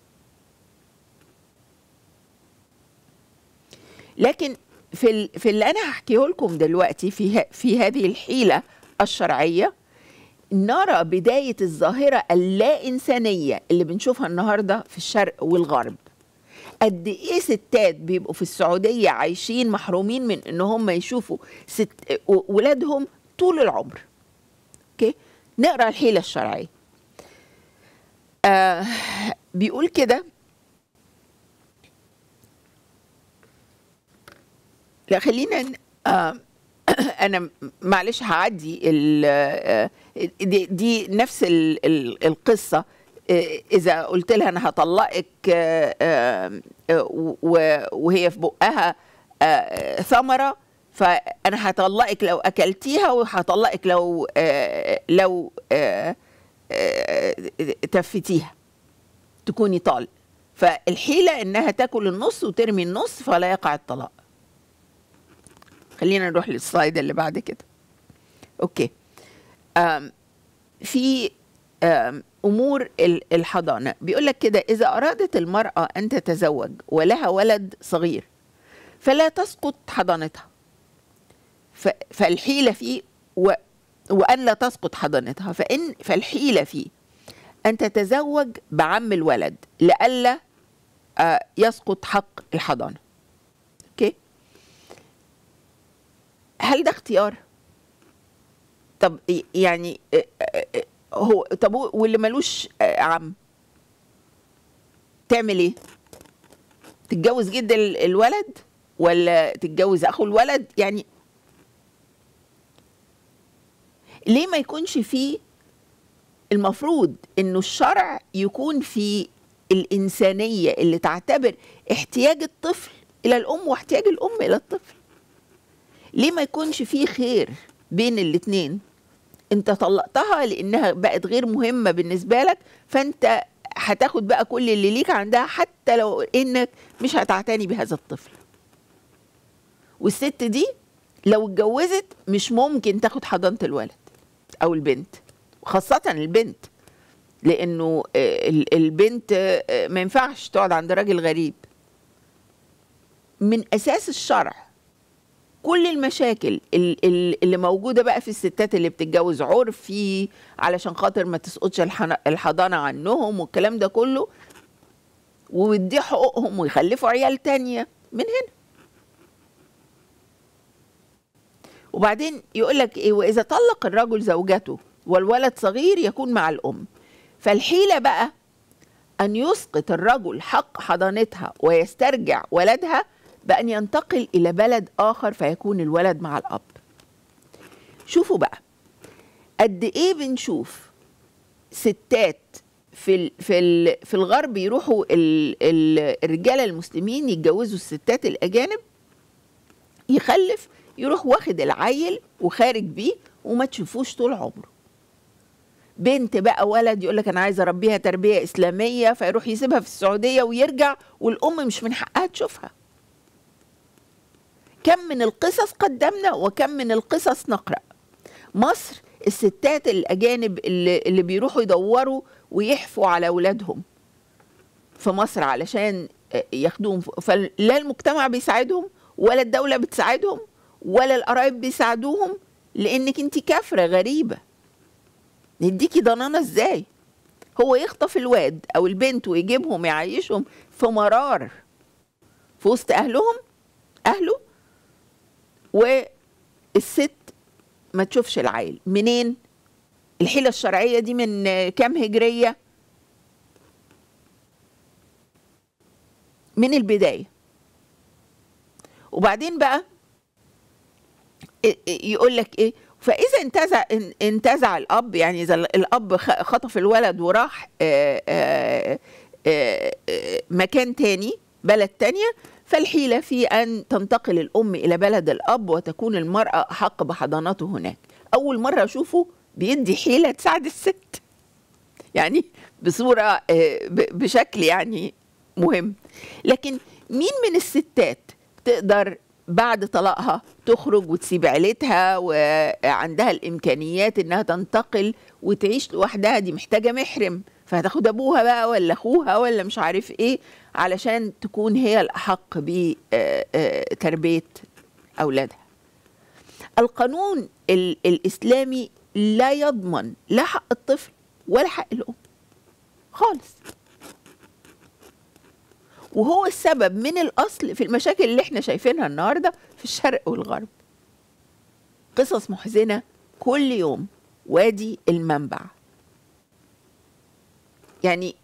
لكن في في اللي انا هحكيه لكم دلوقتي في في هذه الحيله الشرعيه نرى بداية الظاهرة اللا إنسانية اللي بنشوفها النهاردة في الشرق والغرب قد ايه ستات بيبقوا في السعودية عايشين محرومين من ان هم يشوفوا ست ولادهم طول العمر اوكي نقرا الحيلة الشرعية آه بيقول كده لا خلينا آه انا معلش هعدي دي, دي نفس ال ال القصه اذا قلت لها انا هطلقك وهي في بقها ثمره فانا هطلقك لو اكلتيها وهطلقك لو لو تفتيها تكوني طالق فالحيله انها تاكل النص وترمي النص فلا يقع الطلاق خلينا نروح للسلايد اللي بعد كده اوكي أم في أم امور الحضانه بيقول لك كده اذا ارادت المراه ان تتزوج ولها ولد صغير فلا تسقط حضانتها فالحيله فيه و وان لا تسقط حضانتها فان فالحيله فيه ان تتزوج بعم الولد لئلا يسقط حق الحضانه اوكي هل ده اختيار طب يعني آه، آه، آه، هو طب واللي ملوش عم تعمل ايه تتجوز جد الولد ولا تتجوز اخو الولد يعني ليه ما يكونش فيه المفروض انه الشرع يكون في الانسانيه اللي تعتبر احتياج الطفل الى الام واحتياج الام الى الطفل ليه ما يكونش فيه خير بين الاتنين انت طلقتها لانها بقت غير مهمه بالنسبه لك فانت هتاخد بقى كل اللي ليك عندها حتى لو انك مش هتعتني بهذا الطفل والست دي لو اتجوزت مش ممكن تاخد حضانه الولد او البنت وخاصه البنت لانه آه، ال- البنت آه، ما ينفعش تقعد عند راجل غريب من اساس الشرع كل المشاكل ال- ال- اللي موجوده بقى في الستات اللي بتتجوز عرفي علشان خاطر ما تسقطش الحن- الحضانه عنهم والكلام ده كله ويدي حقوقهم ويخلفوا عيال تانية من هنا وبعدين يقول لك ايه واذا طلق الرجل زوجته والولد صغير يكون مع الام فالحيله بقى ان يسقط الرجل حق حضانتها ويسترجع ولدها بان ينتقل الى بلد اخر فيكون الولد مع الاب شوفوا بقى قد ايه بنشوف ستات في ال في ال في الغرب يروحوا ال ال الرجاله المسلمين يتجوزوا الستات الاجانب يخلف يروح واخد العيل وخارج بيه وما تشوفوش طول عمره بنت بقى ولد يقول لك انا عايز اربيها تربيه اسلاميه فيروح يسيبها في السعوديه ويرجع والام مش من حقها تشوفها كم من القصص قدمنا وكم من القصص نقرا مصر الستات الاجانب اللي, اللي بيروحوا يدوروا ويحفوا على اولادهم في مصر علشان ياخدوهم فلا المجتمع بيساعدهم ولا الدوله بتساعدهم ولا القرايب بيساعدوهم لانك انت كافره غريبه نديكي ضنانه ازاي هو يخطف الواد او البنت ويجيبهم يعيشهم في مرار في وسط اهلهم اهله والست ما تشوفش العيل منين الحيله الشرعيه دي من كام هجريه من البدايه وبعدين بقى يقول لك ايه فاذا انتزع انتزع الاب يعني اذا الاب خطف الولد وراح آآ آآ آآ مكان تاني بلد تانية فالحيلة في أن تنتقل الأم إلى بلد الأب وتكون المرأة أحق بحضانته هناك أول مرة أشوفه بيدي حيلة تساعد الست يعني بصورة بشكل يعني مهم لكن مين من الستات تقدر بعد طلاقها تخرج وتسيب عيلتها وعندها الامكانيات انها تنتقل وتعيش لوحدها دي محتاجه محرم فهتاخد ابوها بقى ولا اخوها ولا مش عارف ايه علشان تكون هي الاحق بتربيه اولادها القانون الاسلامي لا يضمن لا حق الطفل ولا حق الام خالص وهو السبب من الاصل في المشاكل اللي احنا شايفينها النهارده في الشرق والغرب قصص محزنه كل يوم وادي المنبع يعني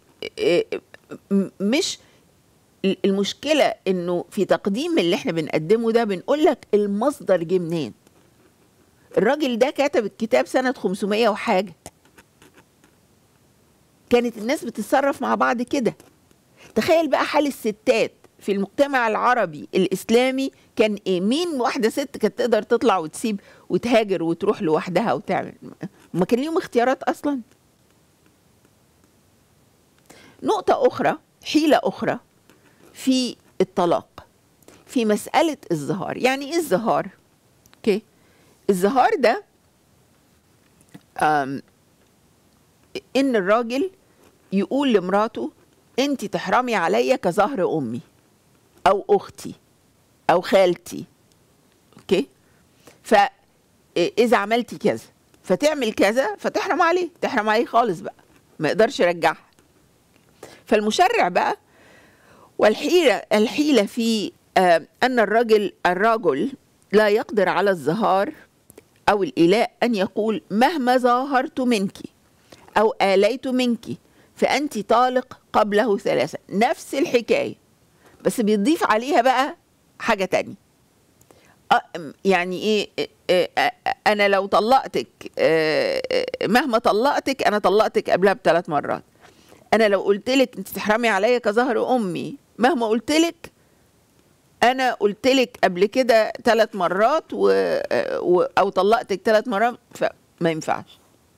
مش المشكله انه في تقديم اللي احنا بنقدمه ده بنقول لك المصدر جه منين الراجل ده كتب الكتاب سنه 500 وحاجه كانت الناس بتتصرف مع بعض كده تخيل بقى حال الستات في المجتمع العربي الاسلامي كان ايه مين واحده ست كانت تقدر تطلع وتسيب وتهاجر وتروح لوحدها وتعمل ما كان ليهم اختيارات اصلا نقطة أخرى حيلة أخرى في الطلاق في مسألة الزهار يعني إيه الزهار؟ أوكي الزهار ده إن الراجل يقول لمراته انت تحرمي عليا كظهر امي او اختي او خالتي اوكي فاذا عملتي كذا فتعمل كذا فتحرم عليه تحرم عليه خالص بقى ما يقدرش يرجعها فالمشرع بقى والحيلة الحيلة في آه أن الرجل الرجل لا يقدر على الزهار أو الإيلاء أن يقول مهما ظاهرت منك أو آليت منك فأنت طالق قبله ثلاثة نفس الحكاية بس بيضيف عليها بقى حاجة تانية يعني ايه انا لو طلقتك مهما طلقتك انا طلقتك قبلها بثلاث مرات انا لو قلت لك انت تحرمي عليا كظهر امي مهما قلت لك انا قلت لك قبل كده ثلاث مرات و... و... او طلقتك ثلاث مرات ف... ما ينفعش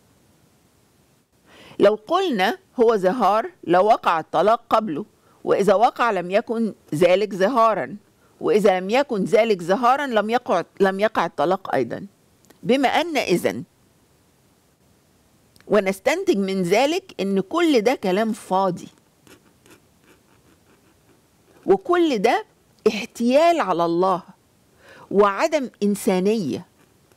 لو قلنا هو زهار لوقع الطلاق قبله وإذا وقع لم يكن ذلك زهارا وإذا لم يكن ذلك زهارا لم يقع لم يقع الطلاق أيضا بما أن إذن ونستنتج من ذلك ان كل ده كلام فاضي وكل ده احتيال على الله وعدم انسانيه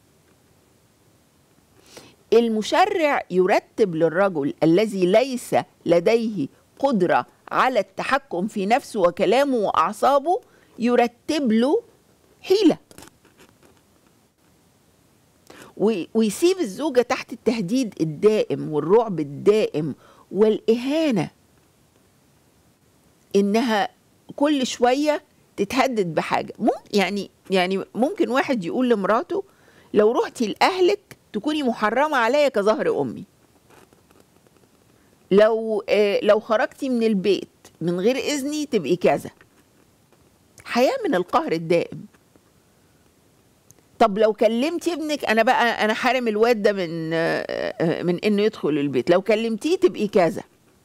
المشرع يرتب للرجل الذي ليس لديه قدره على التحكم في نفسه وكلامه واعصابه يرتب له حيله ويسيب الزوجة تحت التهديد الدائم والرعب الدائم والإهانة إنها كل شوية تتهدد بحاجة ممكن يعني يعني ممكن واحد يقول لمراته لو رحتي لأهلك تكوني محرمة عليا كظهر أمي لو آه لو خرجتي من البيت من غير إذني تبقي كذا حياة من القهر الدائم طب لو كلمتي ابنك انا بقى انا حارم الواد ده من من انه يدخل البيت لو كلمتيه تبقي كذا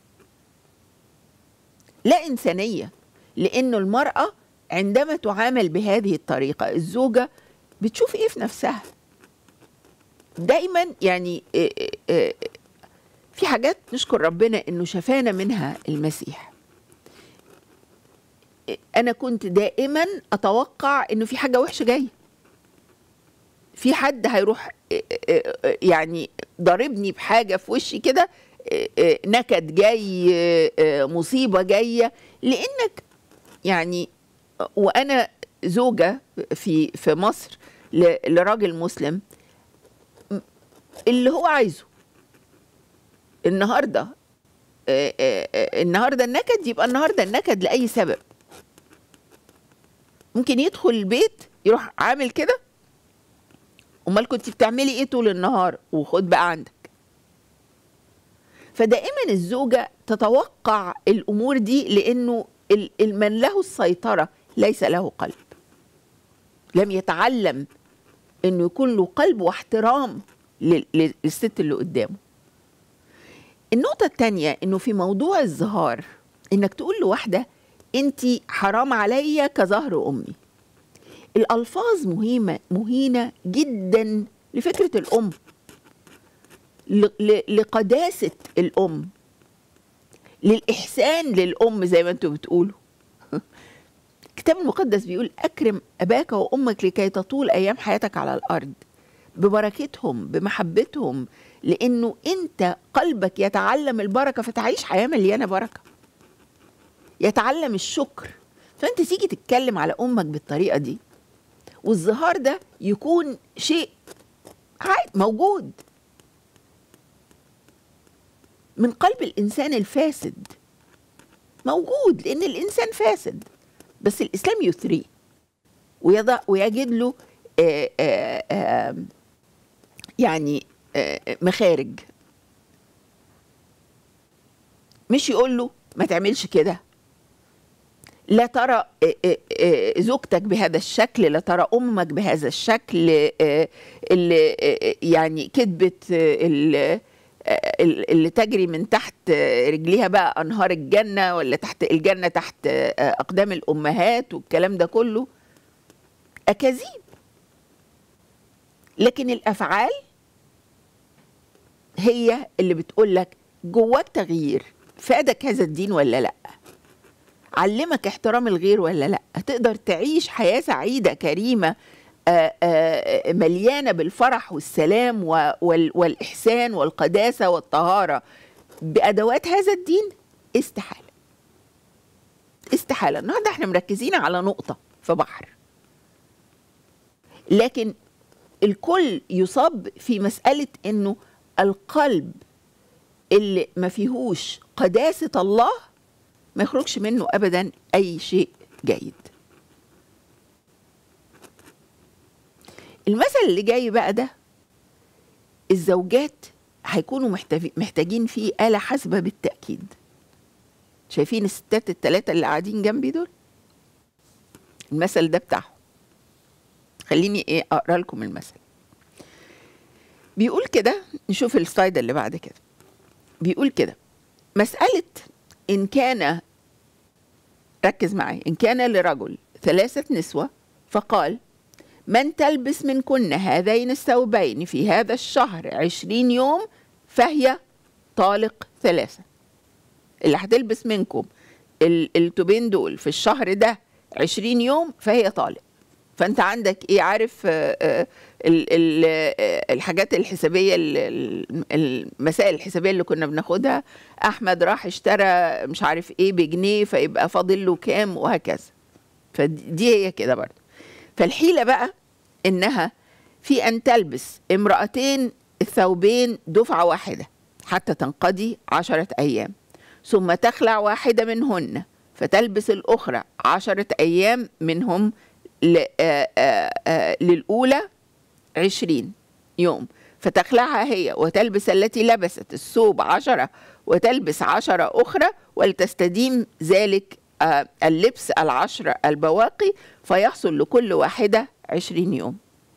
لا انسانيه لانه المراه عندما تعامل بهذه الطريقه الزوجه بتشوف ايه في نفسها دايما يعني في حاجات نشكر ربنا انه شفانا منها المسيح انا كنت دائما اتوقع انه في حاجه وحشه جايه في حد هيروح يعني ضاربني بحاجه في وشي كده نكد جاي مصيبه جايه لانك يعني وانا زوجه في في مصر لراجل مسلم اللي هو عايزه النهارده النهارده النكد يبقى النهارده النكد لاي سبب ممكن يدخل البيت يروح عامل كده امال كنت بتعملي ايه طول النهار وخد بقى عندك فدائما الزوجه تتوقع الامور دي لانه من له السيطره ليس له قلب لم يتعلم انه يكون له قلب واحترام للست اللي قدامه النقطة التانية انه في موضوع الظهار انك تقول لواحدة انت حرام عليا كظهر امي الألفاظ مهمة مهينة جدا لفكرة الأم لقداسة الأم للإحسان للأم زي ما أنتم بتقولوا الكتاب المقدس بيقول أكرم أباك وأمك لكي تطول أيام حياتك على الأرض ببركتهم بمحبتهم لأنه أنت قلبك يتعلم البركة فتعيش حياة مليانة بركة يتعلم الشكر فأنت تيجي تتكلم على أمك بالطريقة دي والظهار ده يكون شيء موجود من قلب الانسان الفاسد موجود لان الانسان فاسد بس الاسلام يثريه ويضع ويجد له آآ آآ يعني آآ مخارج مش يقول له ما تعملش كده لا ترى زوجتك بهذا الشكل لا ترى امك بهذا الشكل اللي يعني كذبت اللي تجري من تحت رجليها بقى انهار الجنه ولا تحت الجنه تحت اقدام الامهات والكلام ده كله اكاذيب لكن الافعال هي اللي بتقول لك جواك تغيير فادك هذا الدين ولا لا علمك احترام الغير ولا لا هتقدر تعيش حياة سعيدة كريمة آآ آآ مليانة بالفرح والسلام والإحسان والقداسة والطهارة بأدوات هذا الدين استحالة استحالة النهاردة احنا مركزين على نقطة في بحر لكن الكل يصاب في مسألة انه القلب اللي ما فيهوش قداسة الله ما يخرجش منه ابدا اي شيء جيد المثل اللي جاي بقى ده الزوجات هيكونوا محتاجين فيه آلة حاسبة بالتأكيد شايفين الستات التلاتة اللي قاعدين جنبي دول المثل ده بتاعهم خليني ايه اقرا لكم المثل بيقول كده نشوف السلايد اللي بعد كده بيقول كده مسألة إن كان ركز معي إن كان لرجل ثلاثة نسوة فقال من تلبس منكن هذين الثوبين في هذا الشهر عشرين يوم فهي طالق ثلاثة اللي هتلبس منكم ال- التوبين دول في الشهر ده عشرين يوم فهي طالق فانت عندك ايه عارف آه، آه، ال- ال- آه، الحاجات الحسابيه ال- ال- المسائل الحسابيه اللي كنا بناخدها احمد راح اشترى مش عارف ايه بجنيه فيبقى فاضل له كام وهكذا فدي هي كده برضه فالحيله بقى انها في ان تلبس امرأتين الثوبين دفعه واحده حتى تنقضي عشره ايام ثم تخلع واحده منهن فتلبس الاخرى عشره ايام منهم ل- آه، آه، آه، للأولى عشرين يوم فتخلعها هي وتلبس التي لبست الثوب عشرة وتلبس عشرة أخرى ولتستديم ذلك آه، اللبس العشرة البواقي فيحصل لكل واحدة عشرين يوم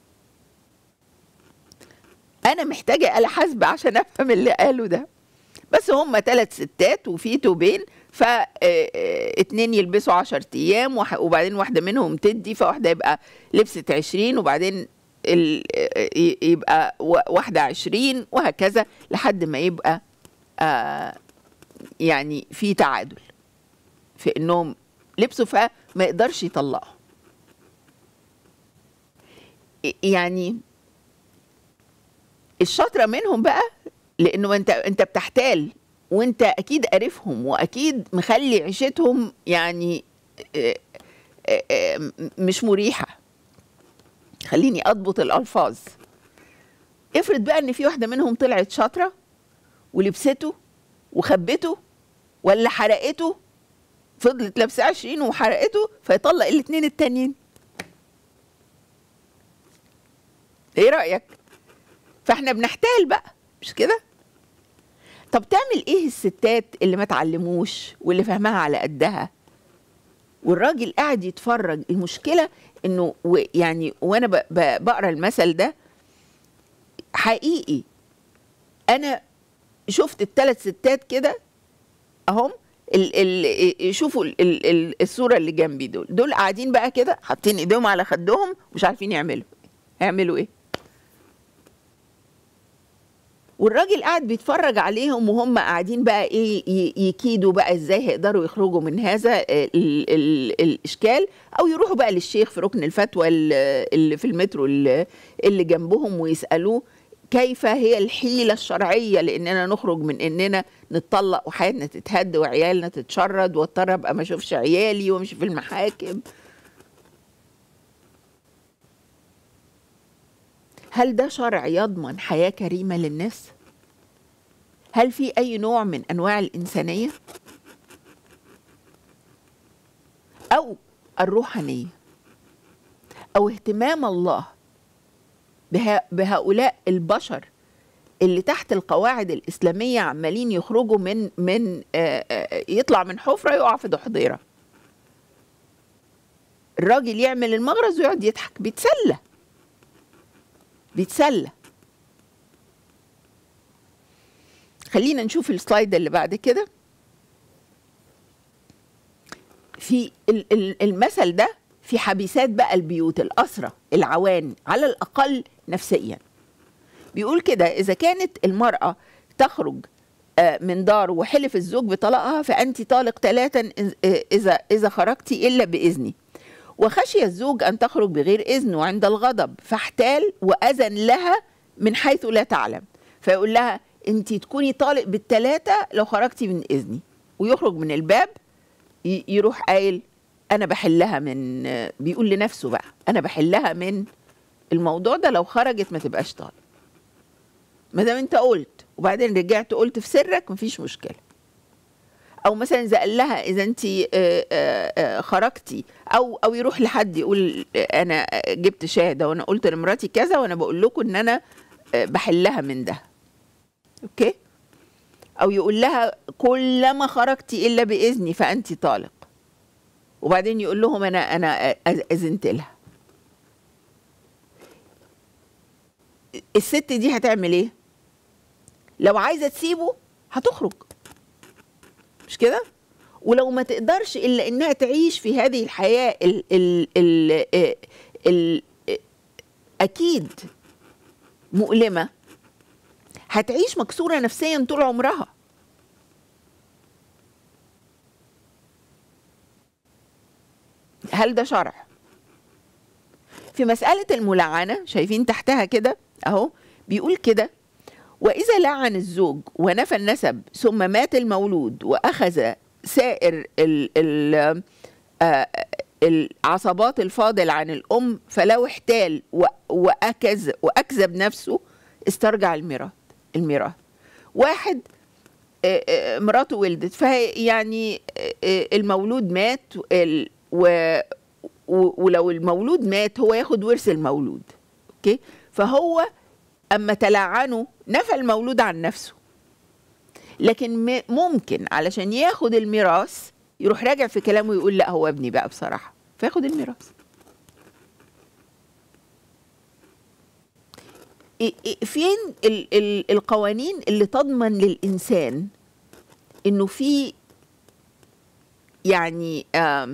أنا محتاجة آلة حاسبة عشان أفهم اللي قاله ده بس هم ثلاث ستات وفي توبين فاتنين يلبسوا عشر ايام وح- وبعدين واحده منهم تدي فواحده يبقى لبست عشرين وبعدين ال- آه، ي- يبقى و- واحده عشرين وهكذا لحد ما يبقى آه، يعني في تعادل في انهم لبسوا فما يقدرش يطلقوا يعني الشاطره منهم بقى لانه انت انت بتحتال وانت اكيد قارفهم واكيد مخلي عيشتهم يعني آه، آه، آه، مش مريحه خليني اضبط الالفاظ افرض بقى ان في واحده منهم طلعت شاطره ولبسته وخبته ولا حرقته فضلت لابسه 20 وحرقته فيطلق الاثنين التانيين ايه رايك فاحنا بنحتال بقى مش كده طب تعمل ايه الستات اللي ما تعلموش واللي فهمها على قدها والراجل قاعد يتفرج المشكله انه و- يعني وانا ب- ب- بقرا المثل ده حقيقي انا شفت الثلاث ستات كده اهم ال ال شوفوا ال ال ال الصوره اللي جنبي دول دول قاعدين بقى كده حاطين ايديهم على خدهم مش عارفين يعملوا هيعملوا ايه والراجل قاعد بيتفرج عليهم وهم قاعدين بقى ايه ي- يكيدوا بقى ازاي هيقدروا يخرجوا من هذا ال ال الاشكال او يروحوا بقى للشيخ في ركن الفتوى ال- اللي في المترو اللي اللي جنبهم ويسالوه كيف هي الحيلة الشرعية لأننا نخرج من إننا نتطلق وحياتنا تتهد وعيالنا تتشرد واضطر أبقى ما أشوفش عيالي وأمشي في المحاكم هل ده شرع يضمن حياة كريمة للناس؟ هل في أي نوع من أنواع الإنسانية؟ أو الروحانية أو اهتمام الله بها بهؤلاء البشر اللي تحت القواعد الإسلامية عمالين يخرجوا من من آه، آه، يطلع من حفرة يقع في ضحضيرة الراجل يعمل المغرز ويقعد يضحك بيتسلى بيتسلى خلينا نشوف السلايد اللي بعد كده في ال- ال- المثل ده في حبيسات بقى البيوت الأسرة العوان على الأقل نفسيا بيقول كده إذا كانت المرأة تخرج آه، من دار وحلف الزوج بطلاقها فأنت طالق ثلاثا إذ- آه، إذا إذا خرجت إلا بإذني وخشي الزوج أن تخرج بغير إذن وعند الغضب فاحتال وأذن لها من حيث لا تعلم فيقول لها أنت تكوني طالق بالثلاثة لو خرجتي من إذني ويخرج من الباب ي- يروح قايل أنا بحلها من بيقول لنفسه بقى أنا بحلها من الموضوع ده لو خرجت ما تبقاش طالق ما دام أنت قلت وبعدين رجعت قلت في سرك مفيش مشكلة او مثلا اذا قال لها اذا انت خرجتي او او يروح لحد يقول آه، انا جبت شهاده وانا قلت لمراتي كذا وانا بقول لكم ان انا آه، بحلها من ده اوكي او يقول لها كلما خرجتي الا باذني فانت طالق وبعدين يقول لهم انا انا أذ- اذنت لها الست دي هتعمل ايه لو عايزه تسيبه هتخرج مش كده ولو ما تقدرش الا انها تعيش في هذه الحياه ال ال ال ال ال اكيد مؤلمه هتعيش مكسوره نفسيا طول عمرها هل ده شرع في مسألة الملعنة شايفين تحتها كده أهو بيقول كده وإذا لعن الزوج ونفى النسب ثم مات المولود وأخذ سائر ال ال آه العصبات الفاضل عن الأم فلو احتال وأكز وأكذب نفسه استرجع الميراث الميراث واحد مراته ولدت فهي يعني المولود مات و ولو المولود مات هو ياخد ورث المولود اوكي فهو اما تلعنه نفى المولود عن نفسه لكن ممكن علشان ياخد الميراث يروح راجع في كلامه ويقول لا هو ابني بقى بصراحه فياخد الميراث فين ال ال القوانين اللي تضمن للانسان انه في يعني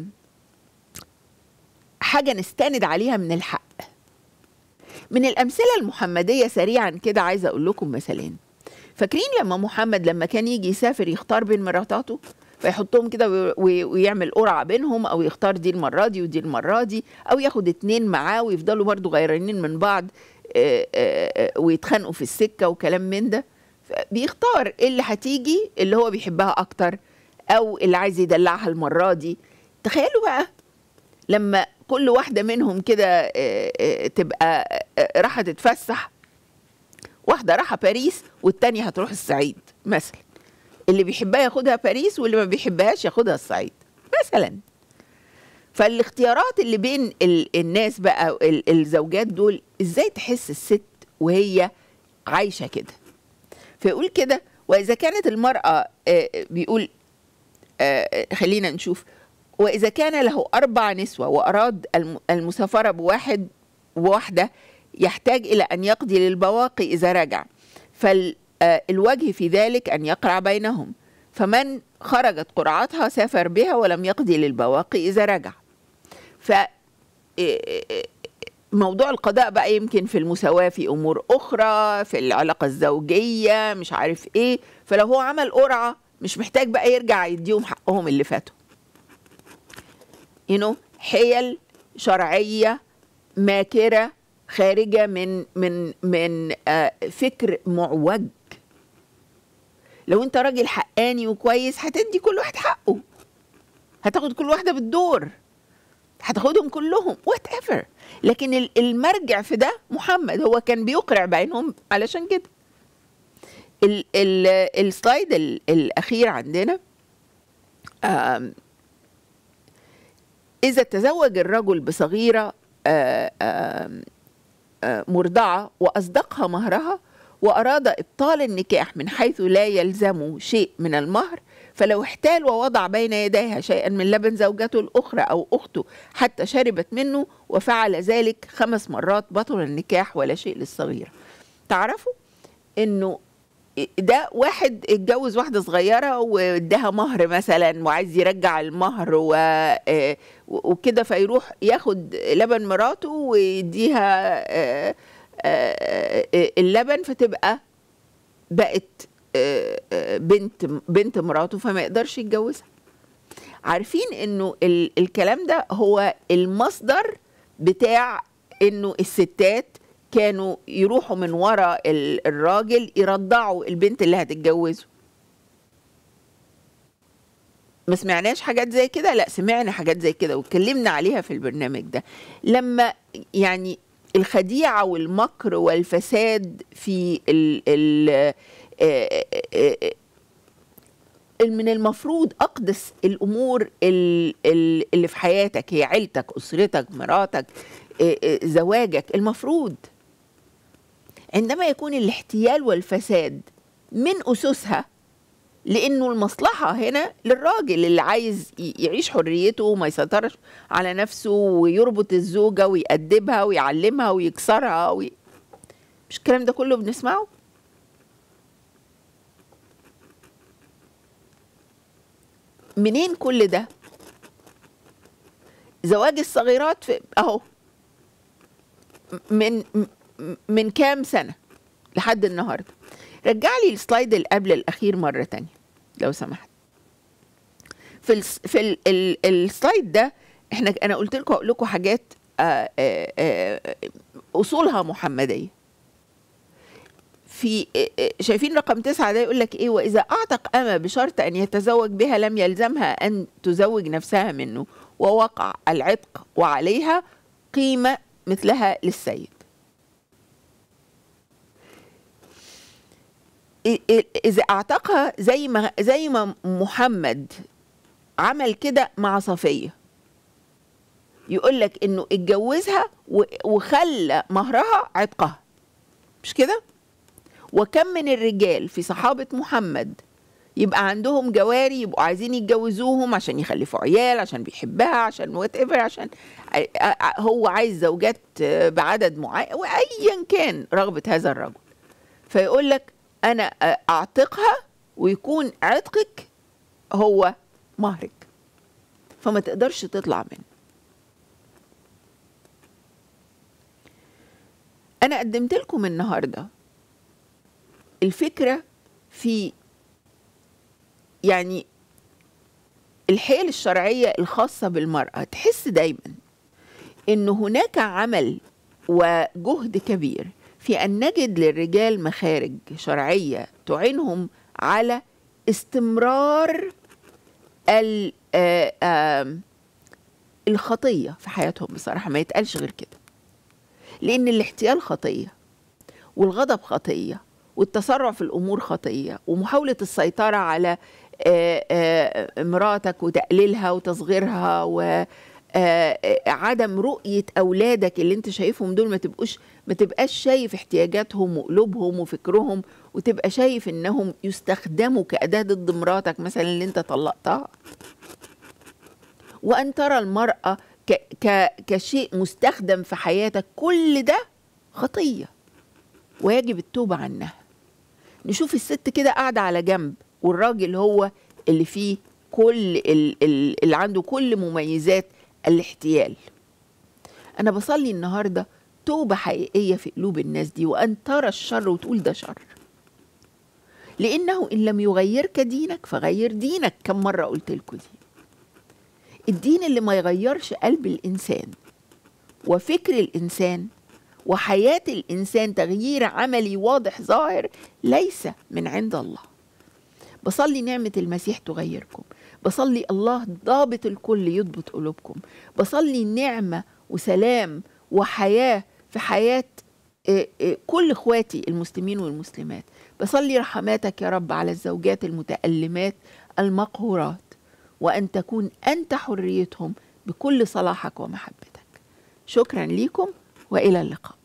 حاجه نستند عليها من الحق من الامثله المحمديه سريعا كده عايزه اقول لكم مثالين فاكرين لما محمد لما كان يجي يسافر يختار بين مراتاته فيحطهم كده ويعمل قرعه بينهم او يختار دي المره دي ودي المره دي او ياخد اتنين معاه ويفضلوا برضو غيرانين من بعض ويتخانقوا في السكه وكلام من ده بيختار اللي هتيجي اللي هو بيحبها اكتر او اللي عايز يدلعها المره دي تخيلوا بقى لما كل واحده منهم كده تبقى راحه تتفسح واحده رايحه باريس والتانيه هتروح الصعيد مثلا اللي بيحبها ياخدها باريس واللي ما بيحبهاش ياخدها الصعيد مثلا فالاختيارات اللي بين الناس بقى الزوجات دول ازاي تحس الست وهي عايشه كده فيقول كده واذا كانت المراه بيقول خلينا نشوف واذا كان له اربع نسوه واراد المسافره بواحد وواحده يحتاج الى ان يقضي للبواقي اذا رجع فالوجه في ذلك ان يقرع بينهم فمن خرجت قرعتها سافر بها ولم يقضي للبواقي اذا رجع ف موضوع القضاء بقى يمكن في المساواة في أمور أخرى في العلاقة الزوجية مش عارف إيه فلو هو عمل قرعة مش محتاج بقى يرجع يديهم حقهم اللي فاتوا you know, حيل شرعية ماكرة خارجة من من من آه فكر معوج لو انت راجل حقاني وكويس هتدي كل واحد حقه هتاخد كل واحدة بالدور هتاخدهم كلهم وات ايفر لكن المرجع في ده محمد هو كان بيقرع بينهم علشان كده ال ال السلايد الاخير عندنا آم اذا تزوج الرجل بصغيره آم آم مرضعه واصدقها مهرها واراد ابطال النكاح من حيث لا يلزم شيء من المهر فلو احتال ووضع بين يديها شيئا من لبن زوجته الأخرى أو أخته حتى شربت منه وفعل ذلك خمس مرات بطل النكاح ولا شيء للصغيرة تعرفوا إنه ده واحد اتجوز واحدة صغيرة واداها مهر مثلا وعايز يرجع المهر و... وكده فيروح ياخد لبن مراته ويديها اللبن فتبقى بقت بنت بنت مراته فما يقدرش يتجوزها عارفين انه ال الكلام ده هو المصدر بتاع انه الستات كانوا يروحوا من ورا الراجل يرضعوا البنت اللي هتتجوزه ما سمعناش حاجات زي كده لا سمعنا حاجات زي كده واتكلمنا عليها في البرنامج ده لما يعني الخديعة والمكر والفساد في ال ال من المفروض اقدس الامور اللي في حياتك هي عيلتك اسرتك مراتك زواجك المفروض عندما يكون الاحتيال والفساد من اسسها لانه المصلحه هنا للراجل اللي عايز يعيش حريته وما يسيطرش على نفسه ويربط الزوجه ويأدبها ويعلمها ويكسرها وي... مش الكلام ده كله بنسمعه منين كل ده زواج الصغيرات في اهو من من كام سنه لحد النهارده رجع لي السلايد اللي قبل الاخير مره تانية لو سمحت في ال في ال ال السلايد ده احنا انا قلت لكم اقول لكم حاجات آآ آآ اصولها محمديه في شايفين رقم تسعة ده يقول لك ايه واذا اعتق اما بشرط ان يتزوج بها لم يلزمها ان تزوج نفسها منه ووقع العتق وعليها قيمه مثلها للسيد اذا اعتقها زي ما زي ما محمد عمل كده مع صفيه يقول لك انه اتجوزها وخلى مهرها عتقها مش كده وكم من الرجال في صحابه محمد يبقى عندهم جواري يبقوا عايزين يتجوزوهم عشان يخلفوا عيال عشان بيحبها عشان وات ايفر عشان هو عايز زوجات بعدد معين وايا كان رغبه هذا الرجل فيقول لك انا اعتقها ويكون عتقك هو مهرك فما تقدرش تطلع منه انا قدمت لكم النهارده الفكره في يعني الحيل الشرعيه الخاصه بالمراه تحس دايما ان هناك عمل وجهد كبير في ان نجد للرجال مخارج شرعيه تعينهم على استمرار الخطيه في حياتهم بصراحه ما يتقالش غير كده لان الاحتيال خطيه والغضب خطيه والتسرع في الامور خطيه ومحاوله السيطره على مراتك وتقليلها وتصغيرها و عدم رؤية أولادك اللي أنت شايفهم دول ما تبقوش ما تبقاش شايف احتياجاتهم وقلوبهم وفكرهم وتبقى شايف إنهم يستخدموا كأداة ضد مراتك مثلا اللي أنت طلقتها وأن ترى المرأة ك ك كشيء مستخدم في حياتك كل ده خطية ويجب التوبة عنها نشوف الست كده قاعدة على جنب والراجل هو اللي فيه كل اللي عنده كل مميزات الاحتيال أنا بصلي النهاردة توبة حقيقية في قلوب الناس دي وأن ترى الشر وتقول ده شر لأنه إن لم يغيرك دينك فغير دينك كم مرة قلت لكم دي الدين اللي ما يغيرش قلب الإنسان وفكر الإنسان وحياة الإنسان تغيير عملي واضح ظاهر ليس من عند الله بصلي نعمة المسيح تغيركم بصلي الله ضابط الكل يضبط قلوبكم بصلي نعمة وسلام وحياة في حياة كل اخواتي المسلمين والمسلمات بصلي رحماتك يا رب على الزوجات المتألمات المقهورات وأن تكون أنت حريتهم بكل صلاحك ومحبتك شكرا لكم وإلى اللقاء